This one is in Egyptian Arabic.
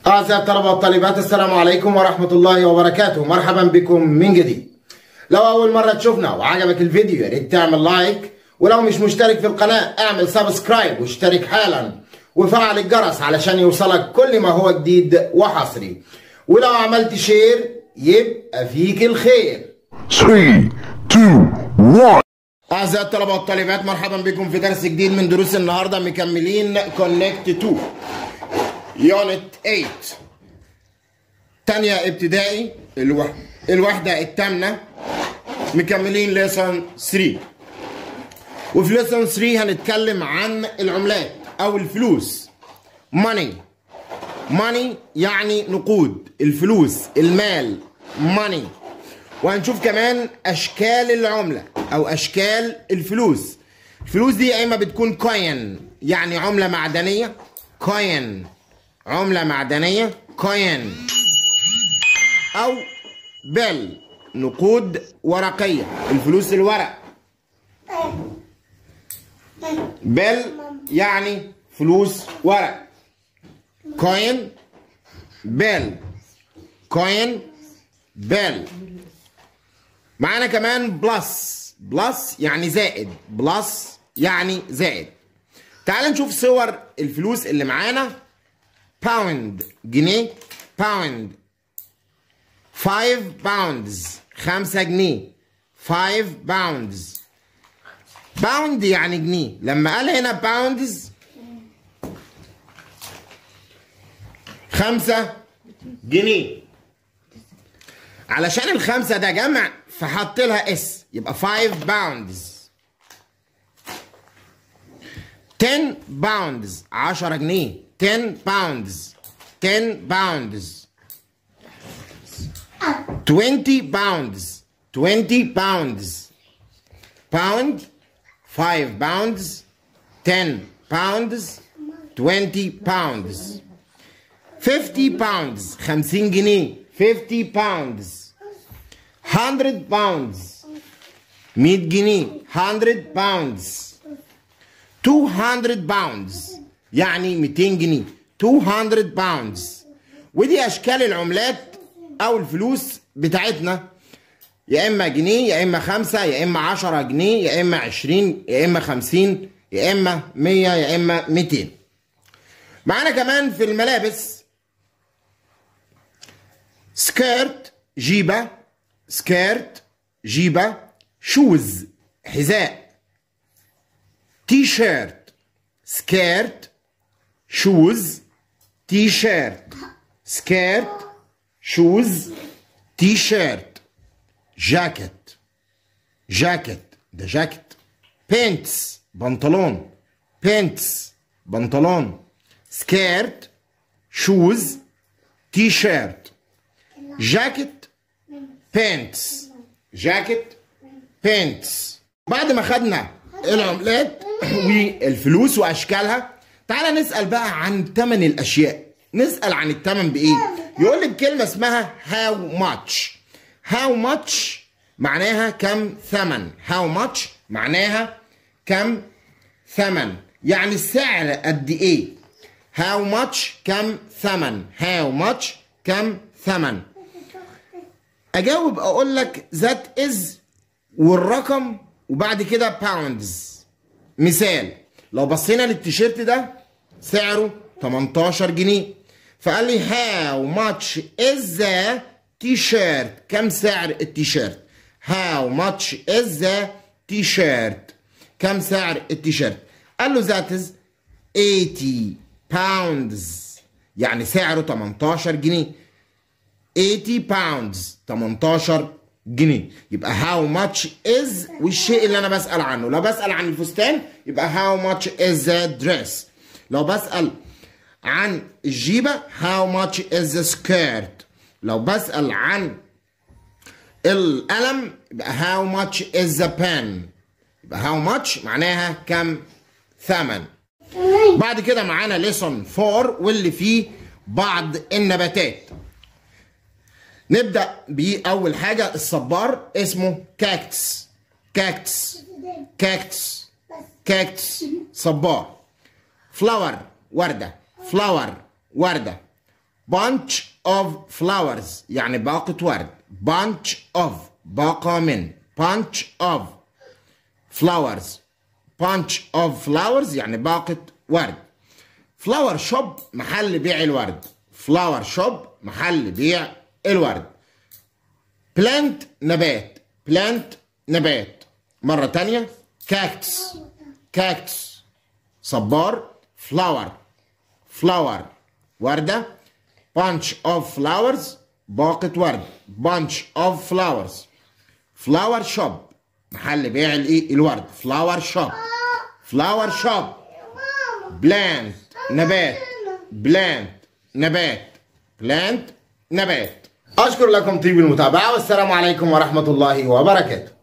أعزائي الطلبة والطالبات السلام عليكم ورحمة الله وبركاته مرحبا بكم من جديد لو أول مرة تشوفنا وعجبك الفيديو يا ريت تعمل لايك ولو مش مشترك في القناة اعمل سبسكرايب واشترك حالا وفعل الجرس علشان يوصلك كل ما هو جديد وحصري ولو عملت شير يبقى فيك الخير 3, 2, 1. أعزائي الطلبة والطالبات مرحبا بكم في درس جديد من دروس النهاردة مكملين كونكت 2 يونت 8 تانية ابتدائي الوح... الوحدة الثامنة مكملين ليسون 3 وفي ليسون 3 هنتكلم عن العملات أو الفلوس money money يعني نقود الفلوس المال money وهنشوف كمان اشكال العمله او اشكال الفلوس الفلوس دي يا اما بتكون كوين يعني عمله معدنيه كوين عمله معدنيه كوين او بيل نقود ورقيه الفلوس الورق بيل يعني فلوس ورق كوين بيل كوين بيل معانا كمان بلس بلس يعني زائد بلس يعني زائد تعال نشوف صور الفلوس اللي معانا باوند جنيه باوند 5 باوندز 5 جنيه 5 باوندز باوند يعني جنيه لما قال هنا باوندز خمسة جنيه علشان الخمسة ده جمع فحط لها اس يبقى 5 باوندز 10 باوندز 10 جنيه 10 باوندز 10 باوندز 20 باوندز 20 باوندز باوند 5 باوندز 10 باوندز 20 باوندز 50 باوندز 50 جنيه 50 باوندز 100 باوندز 100 جنيه 100 باوندز 200 باوندز يعني 200 جنيه 200 باوندز ودي اشكال العملات او الفلوس بتاعتنا يا اما جنيه يا اما خمسة يا اما 10 جنيه يا اما 20 يا اما 50 يا اما 100 يا اما 200 معانا كمان في الملابس سكيرت جيبة سكيرت جيبة شوز حذاء تي شيرت سكيرت شوز تي شيرت سكيرت شوز تي شيرت جاكيت جاكيت ده جاكيت بينتس بنطلون بينتس بنطلون سكيرت شوز تي شيرت جاكيت بانتس جاكيت بانتس بعد ما خدنا العملات والفلوس واشكالها تعالى نسال بقى عن ثمن الاشياء نسال عن الثمن بايه يقول لك كلمه اسمها هاو ماتش هاو ماتش معناها كم ثمن هاو ماتش معناها كم ثمن يعني السعر قد ايه هاو ماتش كم ثمن هاو ماتش كم ثمن اجاوب اقول لك ذات از والرقم وبعد كده باوندز مثال لو بصينا للتيشيرت ده سعره 18 جنيه فقال لي هاو ماتش از ذا تيشيرت كم سعر التيشيرت هاو ماتش از ذا تيشيرت كم سعر التيشيرت قال له ذات از 80 باوندز يعني سعره 18 جنيه 80 باوندز 18 جنيه يبقى هاو ماتش از والشيء اللي انا بسال عنه لو بسال عن الفستان يبقى هاو ماتش از ذا دريس لو بسال عن الجيبه هاو ماتش از ذا سكيرت لو بسال عن القلم يبقى هاو ماتش از ذا بان يبقى هاو ماتش معناها كم ثمن بعد كده معانا ليسون 4 واللي فيه بعض النباتات نبدا باول حاجه الصبار اسمه كاكتس كاكتس كاكتس كاكتس صبار فلاور ورده فلاور ورده bunch of flowers يعني باقة ورد bunch of باقة من bunch of flowers bunch of flowers يعني باقة ورد flower shop محل بيع الورد flower shop محل بيع الورد plant نبات plant نبات مرة تانية cactus cactus صبار flower flower وردة bunch of flowers باقة ورد bunch of flowers flower shop محل بيع الايه الورد flower shop flower shop plant نبات plant نبات plant نبات أشكر لكم طيب المتابعة والسلام عليكم ورحمة الله وبركاته